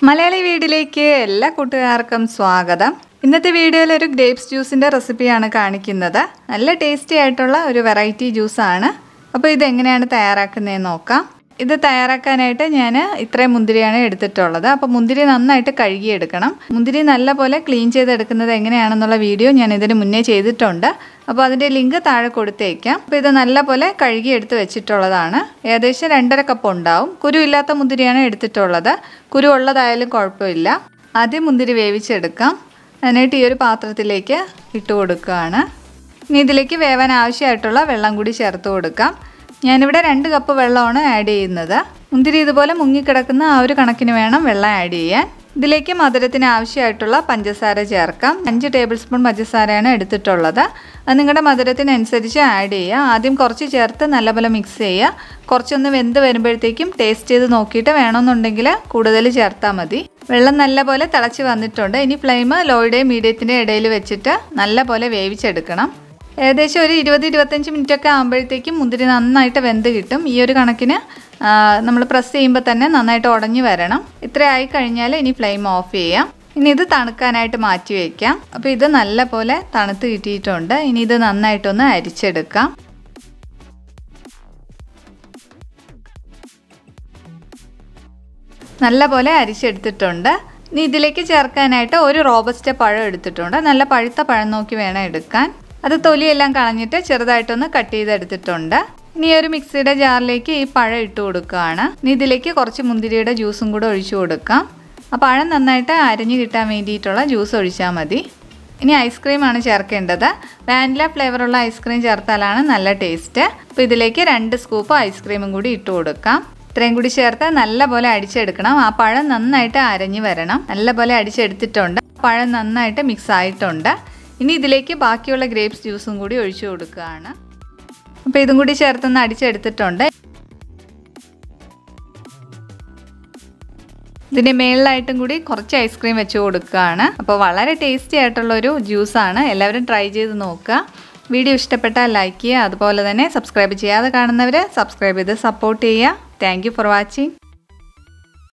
മലയാളി വീടിലേക്ക് എല്ലാ കൂട്ടുകാർക്കും സ്വാഗതം ഇന്നത്തെ വീഡിയോയിൽ ഒരു ഗ്രേപ്സ് ജ്യൂസിൻ്റെ റെസിപ്പിയാണ് കാണിക്കുന്നത് നല്ല ടേസ്റ്റി ആയിട്ടുള്ള ഒരു വെറൈറ്റി ജ്യൂസാണ് അപ്പോൾ ഇതെങ്ങനെയാണ് തയ്യാറാക്കുന്നതെന്ന് നോക്കാം ഇത് തയ്യാറാക്കാനായിട്ട് ഞാൻ ഇത്രയും മുന്തിരിയാണ് എടുത്തിട്ടുള്ളത് അപ്പോൾ മുന്തിരി നന്നായിട്ട് കഴുകിയെടുക്കണം മുന്തിരി നല്ലപോലെ ക്ലീൻ ചെയ്തെടുക്കുന്നത് എങ്ങനെയാണെന്നുള്ള വീഡിയോ ഞാൻ ഇതിന് മുന്നേ ചെയ്തിട്ടുണ്ട് അപ്പോൾ അതിൻ്റെ ലിങ്ക് താഴെ കൊടുത്തേക്കാം അപ്പോൾ ഇത് നല്ലപോലെ കഴുകിയെടുത്ത് വെച്ചിട്ടുള്ളതാണ് ഏകദേശം രണ്ടര കപ്പ് ഉണ്ടാവും കുരു ഇല്ലാത്ത മുന്തിരിയാണ് എടുത്തിട്ടുള്ളത് കുരു ഉള്ളതായാലും കുഴപ്പമില്ല ആദ്യം മുന്തിരി വേവിച്ചെടുക്കാം എന്നിട്ട് ഈ ഒരു പാത്രത്തിലേക്ക് ഇട്ട് കൊടുക്കുകയാണ് ഇനി ഇതിലേക്ക് വേവാൻ ആവശ്യമായിട്ടുള്ള വെള്ളം കൂടി ചേർത്ത് കൊടുക്കാം ഞാനിവിടെ രണ്ട് കപ്പ് വെള്ളമാണ് ആഡ് ചെയ്യുന്നത് മുന്തിരി ഇതുപോലെ മുങ്ങിക്കിടക്കുന്ന ആ ഒരു കണക്കിന് വേണം വെള്ളം ആഡ് ചെയ്യാൻ ഇതിലേക്ക് മധുരത്തിന് ആവശ്യമായിട്ടുള്ള പഞ്ചസാര ചേർക്കാം അഞ്ച് ടേബിൾ സ്പൂൺ പഞ്ചസാരയാണ് എടുത്തിട്ടുള്ളത് അത് നിങ്ങളുടെ മധുരത്തിനനുസരിച്ച് ആഡ് ചെയ്യുക ആദ്യം കുറച്ച് ചേർത്ത് നല്ലപോലെ മിക്സ് ചെയ്യുക കുറച്ചൊന്ന് വെന്ത് വരുമ്പോഴത്തേക്കും ടേസ്റ്റ് ചെയ്ത് നോക്കിയിട്ട് വേണമെന്നുണ്ടെങ്കിൽ കൂടുതൽ ചേർത്താൽ മതി വെള്ളം നല്ലപോലെ തിളച്ച് വന്നിട്ടുണ്ട് ഇനി ഫ്ലെയിം ലോയുടെയും മീഡിയത്തിൻ്റെ ഇടയിൽ വെച്ചിട്ട് നല്ലപോലെ വേവിച്ചെടുക്കണം ഏകദേശം ഒരു ഇരുപത് ഇരുപത്തഞ്ച് മിനിറ്റ് ഒക്കെ ആകുമ്പോഴത്തേക്കും മുന്തിരി നന്നായിട്ട് വെന്ത് കിട്ടും ഈ ഒരു കണക്കിന് നമ്മൾ പ്രസ് ചെയ്യുമ്പോൾ തന്നെ നന്നായിട്ട് ഉടഞ്ഞു വരണം ഇത്ര ആയി കഴിഞ്ഞാൽ ഇനി ഫ്ലെയിം ഓഫ് ചെയ്യാം ഇനി ഇത് തണുക്കാനായിട്ട് മാറ്റി വയ്ക്കാം അപ്പോൾ ഇത് നല്ല പോലെ തണുത്ത് കിട്ടിയിട്ടുണ്ട് ഇനി ഇത് നന്നായിട്ടൊന്ന് അരിച്ചെടുക്കാം നല്ല പോലെ അരിച്ചെടുത്തിട്ടുണ്ട് ഇനി ഇതിലേക്ക് ചേർക്കാനായിട്ട് ഒരു റോബസ്റ്റ പഴം എടുത്തിട്ടുണ്ട് നല്ല പഴുത്ത പഴം നോക്കി വേണം എടുക്കാൻ അത് തൊലിയെല്ലാം കളഞ്ഞിട്ട് ചെറുതായിട്ടൊന്ന് കട്ട് ചെയ്തെടുത്തിട്ടുണ്ട് ഇനി ഒരു മിക്സിയുടെ ജാറിലേക്ക് ഈ പഴം ഇട്ട് കൊടുക്കുകയാണ് ഇനി ഇതിലേക്ക് കുറച്ച് മുന്തിരിയുടെ ജ്യൂസും കൂടെ ഒഴിച്ചു കൊടുക്കാം ആ പഴം നന്നായിട്ട് അരിഞ്ഞു കിട്ടാൻ വേണ്ടിയിട്ടുള്ള ജ്യൂസ് ഒഴിച്ചാൽ മതി ഇനി ഐസ്ക്രീമാണ് ചേർക്കേണ്ടത് വാനില ഫ്ലേവറുള്ള ഐസ്ക്രീം ചേർത്താലാണ് നല്ല ടേസ്റ്റ് അപ്പോൾ ഇതിലേക്ക് രണ്ട് സ്കൂപ്പ് ഐസ്ക്രീമും കൂടി ഇട്ട് കൊടുക്കാം ഇത്രയും കൂടി ചേർത്ത് നല്ലപോലെ അടിച്ചെടുക്കണം ആ പഴം നന്നായിട്ട് അരഞ്ഞു വരണം നല്ലപോലെ അടിച്ചെടുത്തിട്ടുണ്ട് പഴം നന്നായിട്ട് മിക്സ് ആയിട്ടുണ്ട് ഇനി ഇതിലേക്ക് ബാക്കിയുള്ള ഗ്രേപ്സ് ജ്യൂസും കൂടി ഒഴിച്ചു കൊടുക്കുകയാണ് അപ്പോൾ ഇതും കൂടി ചേർത്തൊന്ന് അടിച്ചെടുത്തിട്ടുണ്ട് ഇതിൻ്റെ മേളിലായിട്ടും കൂടി കുറച്ച് ഐസ്ക്രീം വെച്ച് കൊടുക്കുകയാണ് അപ്പോൾ വളരെ ടേസ്റ്റി ആയിട്ടുള്ള ഒരു ജ്യൂസാണ് എല്ലാവരും ട്രൈ ചെയ്ത് നോക്കുക വീഡിയോ ഇഷ്ടപ്പെട്ടാൽ ലൈക്ക് ചെയ്യുക അതുപോലെ തന്നെ സബ്സ്ക്രൈബ് ചെയ്യാതെ കാണുന്നവർ സബ്സ്ക്രൈബ് ചെയ്ത് സപ്പോർട്ട് ചെയ്യുക താങ്ക് ഫോർ വാച്ചിങ്